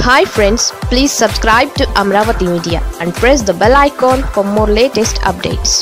hi friends please subscribe to Amaravati media and press the bell icon for more latest updates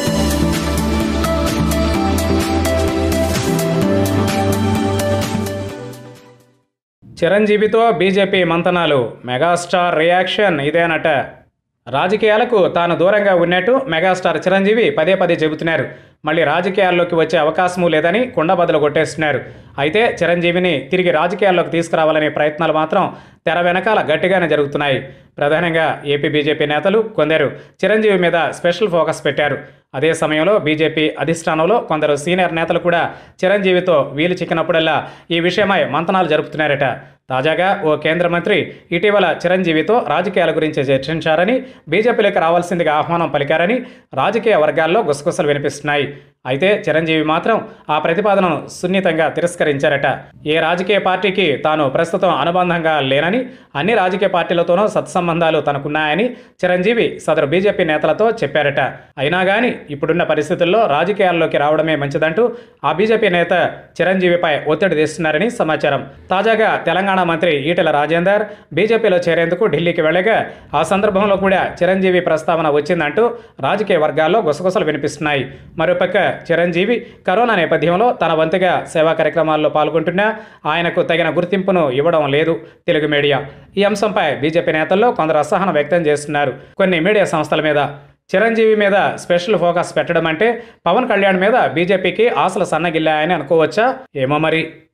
చిరంజీవితో BJP మంతనాలు megastar reaction ఇదేనట రాజకీయాలకు తాను దూరంగా ఉన్నట్టు మెగాస్టార్ చిరంజీవి పదే పదే చెబుతున్నారు మళ్ళీ రాజకీయాల్లోకి వచ్చే అవకాశమూ లేదని కుండబద్దలు కొట్టేస్తున్నారు అయితే చిరంజీవిని తిరిగి రాజకీయాల్లోకి తీసుకురావాలనే ప్రయత్నాలు మాత్రం తెర వెనకాల గట్టిగానే జరుగుతున్నాయి ప్రధానంగా ఏపీ బీజేపీ నేతలు కొందరు చిరంజీవి మీద స్పెషల్ ఫోకస్ పెట్టారు అదే సమయంలో బీజేపీ అధిష్టానంలో కొందరు సీనియర్ నేతలు కూడా చిరంజీవితో వీలు చిక్కినప్పుడల్లా ఈ విషయమై మంతనాలు జరుపుతున్నారట తాజాగా ఓ కేంద్ర మంత్రి ఇటీవల చిరంజీవితో రాజకీయాల గురించి చర్చించారని బీజేపీలోకి రావాల్సిందిగా ఆహ్వానం పలికారని రాజకీయ వర్గాల్లో గుసగుసలు వినిపిస్తున్నాయి అయితే చిరంజీవి మాత్రం ఆ ప్రతిపాదనను సున్నితంగా తిరస్కరించారట ఏ రాజకీయ పార్టీకి తాను ప్రస్తుతం అనుబంధంగా లేనని అన్ని రాజకీయ పార్టీలతోనూ సత్సంబంధాలు తనకున్నాయని చిరంజీవి సదరు బీజేపీ నేతలతో చెప్పారట అయినా కానీ ఇప్పుడున్న పరిస్థితుల్లో రాజకీయాల్లోకి రావడమే మంచిదంటూ ఆ బీజేపీ నేత చిరంజీవిపై ఒత్తిడి తెస్తున్నారని సమాచారం తాజాగా తెలంగాణ మంత్రి ఈటెల రాజేందర్ బీజేపీలో చేరేందుకు ఢిల్లీకి వెళ్ళగా ఆ సందర్భంలో కూడా చిరంజీవి ప్రస్తావన వచ్చిందంటూ రాజకీయ వర్గాల్లో గుసగుసలు వినిపిస్తున్నాయి మరోపక్క చిరంజీవి కరోనా నేపథ్యంలో తన వంతుగా సేవా కార్యక్రమాల్లో పాల్గొంటున్నా ఆయనకు తగిన గుర్తింపును ఇవ్వడం లేదు తెలుగు మీడియా ఈ అంశంపై బీజేపీ నేతల్లో కొందరు అసహనం వ్యక్తం చేస్తున్నారు కొన్ని మీడియా సంస్థల మీద చిరంజీవి మీద స్పెషల్ ఫోకస్ పెట్టడం అంటే పవన్ కళ్యాణ్ మీద బీజేపీకి ఆశలు సన్నగిల్లాయని అనుకోవచ్చా ఏమో మరి